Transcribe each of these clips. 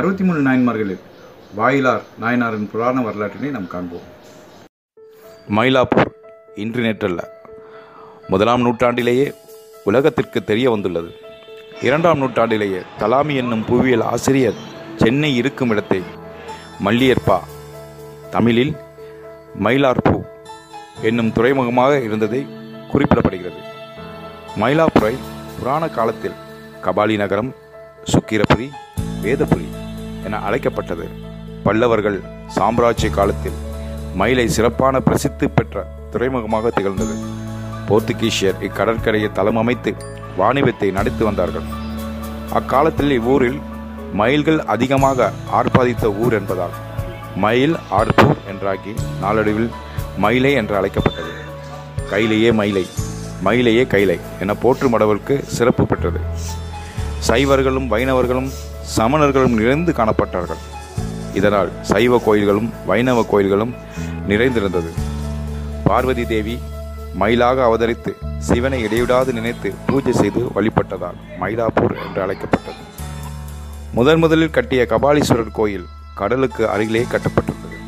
அறுபத்தி மூணு நாயன்மார்களில் வாயிலார் நாயனாரின் புராண வரலாற்றினை நாம் காண்போம் மயிலாப்பூர் இன்று நேற்றல்ல முதலாம் நூற்றாண்டிலேயே உலகத்திற்கு தெரிய வந்துள்ளது இரண்டாம் நூற்றாண்டிலேயே தலாமி என்னும் புவியியல் ஆசிரியர் சென்னை இருக்கும் இடத்தை மல்லியற்பா தமிழில் மயிலார்பூ என்னும் துறைமுகமாக இருந்ததை குறிப்பிடப்படுகிறது மயிலாப்புரை புராண காலத்தில் கபாலி நகரம் சுக்கிரபுரி வேதபுரி என அழைக்கப்பட்டது பல்லவர்கள் சாம்ராஜ்ய காலத்தில் மயிலை சிறப்பான பிரசித்தி பெற்ற துறைமுகமாக திகழ்ந்தது போர்த்துகீசியர் இக்கடற்கரையை தளம் அமைத்து வாணிபத்தை நடத்தி வந்தார்கள் அக்காலத்தில் இவ்வூரில் மயில்கள் அதிகமாக ஆர்ப்பாதித்த ஊர் என்பதால் மயில் ஆர்ப்பூர் என்றாகி நாளடைவில் மயிலை என்று அழைக்கப்பட்டது கையிலேயே மயிலை மயிலையே கைலை என போற்றும் மடவருக்கு சிறப்பு பெற்றது சைவர்களும் வைணவர்களும் சமணர்களும் நிறைந்து காணப்பட்டார்கள் இதனால் சைவ கோயில்களும் வைணவ கோயில்களும் நிறைந்திருந்தது பார்வதி தேவி மயிலாக அவதரித்து சிவனை இடைவிடாது நினைத்து பூஜை செய்து வழிபட்டதால் மயிலாப்பூர் என்று அழைக்கப்பட்டது முதன் முதலில் கட்டிய கபாலீஸ்வரர் கோயில் கடலுக்கு அருகிலே கட்டப்பட்டுள்ளது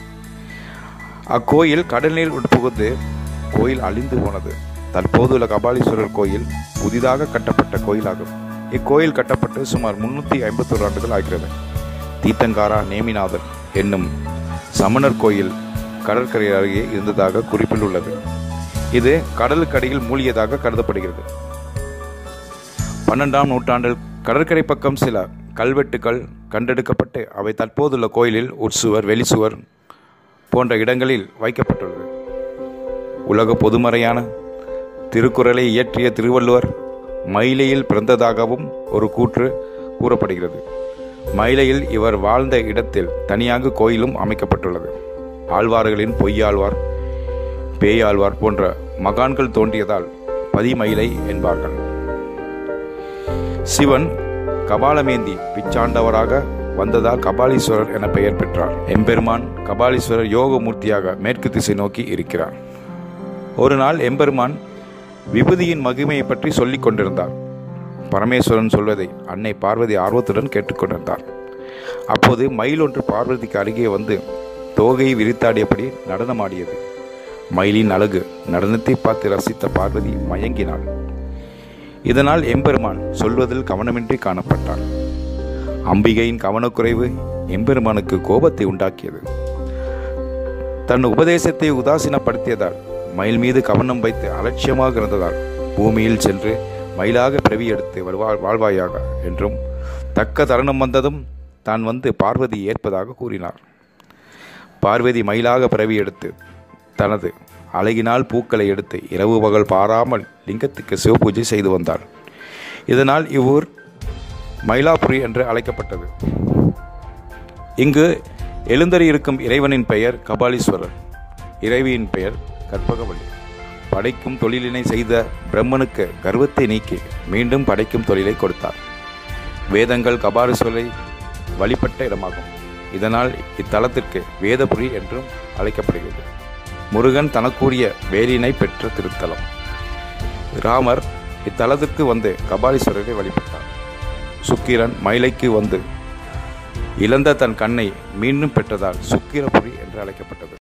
அக்கோயில் கடல் நீர் உட்புகுந்து கோயில் அழிந்து போனது தற்போதுள்ள கபாலீஸ்வரர் கோயில் புதிதாக கட்டப்பட்ட கோயிலாகும் இக்கோயில் கட்டப்பட்டு சுமார் முன்னூற்றி ஐம்பத்தோரு ஆண்டுகள் ஆகிறது தீத்தங்காரா நேமிநாதர் என்னும் சமணர் கோயில் கடற்கரை அருகே இருந்ததாக குறிப்பில் உள்ளது இது கடலுக்கடியில் மூழ்கியதாக கருதப்படுகிறது பன்னெண்டாம் நூற்றாண்டில் கடற்கரை பக்கம் சில கல்வெட்டுகள் கண்டெடுக்கப்பட்டு அவை தற்போதுள்ள கோயிலில் உட்சுவர் வெளிச்சுவர் போன்ற இடங்களில் வைக்கப்பட்டுள்ளது உலக பொதுமறையான திருக்குறளை இயற்றிய திருவள்ளுவர் மயிலையில் பிறந்ததாகவும் ஒரு கூற்று கூறப்படுகிறது மயிலையில் இவர் வாழ்ந்த இடத்தில் தனியாக கோயிலும் அமைக்கப்பட்டுள்ளது ஆழ்வார்களின் பொய்யாழ்வார் பேயாழ்வார் போன்ற மகான்கள் தோன்றியதால் பதிமயிலை என்பார்கள் சிவன் கபாலமேந்தி பிச்சாண்டவராக வந்ததால் கபாலீஸ்வரர் என பெயர் பெற்றார் எம்பெருமான் கபாலீஸ்வரர் யோகமூர்த்தியாக மேற்கு திசை நோக்கி இருக்கிறார் ஒரு நாள் எம்பெருமான் விபூதியின் மகிமையை பற்றி சொல்லிக் கொண்டிருந்தார் பரமேஸ்வரன் சொல்வதை அன்னை பார்வதி ஆர்வத்துடன் கேட்டுக்கொண்டிருந்தார் அப்போது மயில் ஒன்று பார்வதிக்கு அருகே வந்து தோகையை விரித்தாடியபடி நடனமாடியது மயிலின் அழகு நடனத்தை பார்த்து ரசித்த பார்வதி மயங்கினாள் இதனால் எம்பெருமான் சொல்வதில் கவனமின்றி காணப்பட்டார் அம்பிகையின் கவனக்குறைவு எம்பெருமானுக்கு கோபத்தை உண்டாக்கியது தன் உபதேசத்தை உதாசீனப்படுத்தியதால் மயில் மீது கவனம் வைத்து அலட்சியமாக இருந்ததால் பூமியில் சென்று மயிலாக பிறவி எடுத்து வருவா- வாழ்வாயாக என்றும் தக்க தருணம் வந்ததும் தான் வந்து பார்வதி ஏற்பதாக கூறினார் பார்வதி மயிலாக பிறவி எடுத்து தனது அழகினால் பூக்களை எடுத்து இரவு பகல் பாராமல் லிங்கத்துக்கு சிவபூஜை செய்து வந்தாள் இதனால் இவ்வூர் மயிலாப்புரி என்று அழைக்கப்பட்டது இங்கு எழுந்தறி இருக்கும் இறைவனின் பெயர் கபாலீஸ்வரர் இறைவியின் பெயர் கற்பகவள்ளி படைக்கும் தொழிலினை செய்த பிரம்மனுக்கு கர்வத்தை நீக்கி மீண்டும் படைக்கும் தொழிலை கொடுத்தார் வேதங்கள் கபாலீஸ்வரரை வழிபட்ட இடமாகும் இதனால் இத்தலத்திற்கு வேதபுரி என்றும் அழைக்கப்படுகிறது முருகன் தனக்குரிய வேலினை பெற்ற திருத்தலம் ராமர் இத்தலத்திற்கு வந்து கபாலீஸ்வரரை வழிபட்டார் சுக்கிரன் மயிலைக்கு வந்து இழந்த தன் கண்ணை மீண்டும் பெற்றதால் சுக்கிரபுரி என்று அழைக்கப்பட்டது